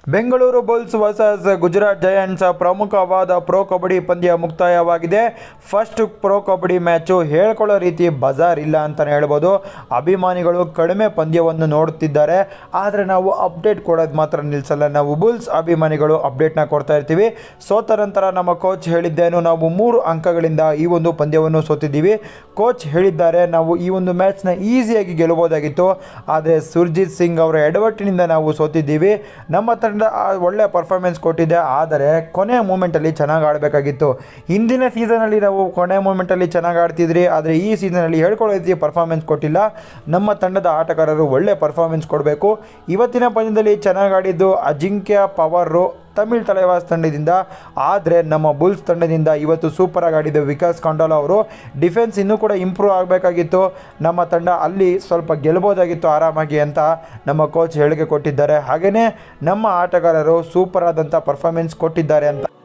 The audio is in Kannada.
Bengaluru Bulls versus Gujarat Giants ಪ್ರಮುಖವಾದ ಪ್ರೋ ಕಬಡ್ಡಿ ಪಂದ್ಯ ಮುಕ್ತಾಯವಾಗಿದೆ ಫಸ್ಟ್ ಪ್ರೋ ಕಬಡ್ಡಿ ಮ್ಯಾಚು ಹೇಳ್ಕೊಳ್ಳೋ ರೀತಿ ಬಜಾರ್ ಇಲ್ಲ ಅಂತಲೇ ಹೇಳ್ಬೋದು ಅಭಿಮಾನಿಗಳು ಕಡಿಮೆ ಪಂದ್ಯವನ್ನು ನೋಡುತ್ತಿದ್ದಾರೆ ಆದರೆ ನಾವು ಅಪ್ಡೇಟ್ ಕೊಡೋದು ಮಾತ್ರ ನಿಲ್ಲಿಸಲ್ಲ ನಾವು ಬುಲ್ಸ್ ಅಭಿಮಾನಿಗಳು ಅಪ್ಡೇಟ್ನ ಕೊಡ್ತಾ ಇರ್ತೀವಿ ಸೋತ ನಂತರ ನಮ್ಮ ಕೋಚ್ ಹೇಳಿದ್ದೇನು ನಾವು ಮೂರು ಅಂಕಗಳಿಂದ ಈ ಒಂದು ಪಂದ್ಯವನ್ನು ಸೋತಿದ್ದೀವಿ ಕೋಚ್ ಹೇಳಿದ್ದಾರೆ ನಾವು ಈ ಒಂದು ಮ್ಯಾಚ್ನ ಈಸಿಯಾಗಿ ಗೆಲ್ಲಬಹುದಾಗಿತ್ತು ಆದರೆ ಸುರ್ಜಿತ್ ಸಿಂಗ್ ಅವರ ಎಡವಟ್ಟಿನಿಂದ ನಾವು ಸೋತಿದ್ದೀವಿ ನಮ್ಮ ತಂಡ ಆ ಒಳ್ಳೆಯ ಪರ್ಫಾರ್ಮೆನ್ಸ್ ಕೊಟ್ಟಿದೆ ಆದರೆ ಕೊನೆಯ ಮೂಮೆಂಟಲ್ಲಿ ಚೆನ್ನಾಗಿ ಆಡಬೇಕಾಗಿತ್ತು ಹಿಂದಿನ ಸೀಸನಲ್ಲಿ ನಾವು ಕೊನೆಯ ಮೂಮೆಂಟಲ್ಲಿ ಚೆನ್ನಾಗಿ ಆಡ್ತಿದ್ರಿ ಆದರೆ ಈ ಸೀಸನಲ್ಲಿ ಹೇಳ್ಕೊಳ್ಳೋ ರೀತಿ ಪರ್ಫಾರ್ಮೆನ್ಸ್ ಕೊಟ್ಟಿಲ್ಲ ನಮ್ಮ ತಂಡದ ಆಟಗಾರರು ಒಳ್ಳೆ ಪರ್ಫಾರ್ಮೆನ್ಸ್ ಕೊಡಬೇಕು ಇವತ್ತಿನ ಪಂದ್ಯದಲ್ಲಿ ಚೆನ್ನಾಗಿ ಆಡಿದ್ದು ಅಜಿಂಕ್ಯ ಪವರು ತಮಿಳ್ ತಲೆವಾಸ್ ತಂಡದಿಂದ ಆದರೆ ನಮ್ಮ ಬುಲ್ಸ್ ತಂಡದಿಂದ ಇವತ್ತು ಸೂಪರಾಗಿ ಆಡಿದ ವಿಕಾಸ್ ಕಾಂಡೋಲ ಅವರು ಡಿಫೆನ್ಸ್ ಇನ್ನೂ ಕೂಡ ಇಂಪ್ರೂವ್ ಆಗಬೇಕಾಗಿತ್ತು ನಮ್ಮ ತಂಡ ಅಲ್ಲಿ ಸ್ವಲ್ಪ ಗೆಲ್ಬೋದಾಗಿತ್ತು ಆರಾಮಾಗಿ ಅಂತ ನಮ್ಮ ಕೋಚ್ ಹೇಳಿಕೆ ಕೊಟ್ಟಿದ್ದಾರೆ ಹಾಗೆಯೇ ನಮ್ಮ ಆಟಗಾರರು ಸೂಪರ್ ಆದಂಥ ಪರ್ಫಾರ್ಮೆನ್ಸ್ ಕೊಟ್ಟಿದ್ದಾರೆ ಅಂತ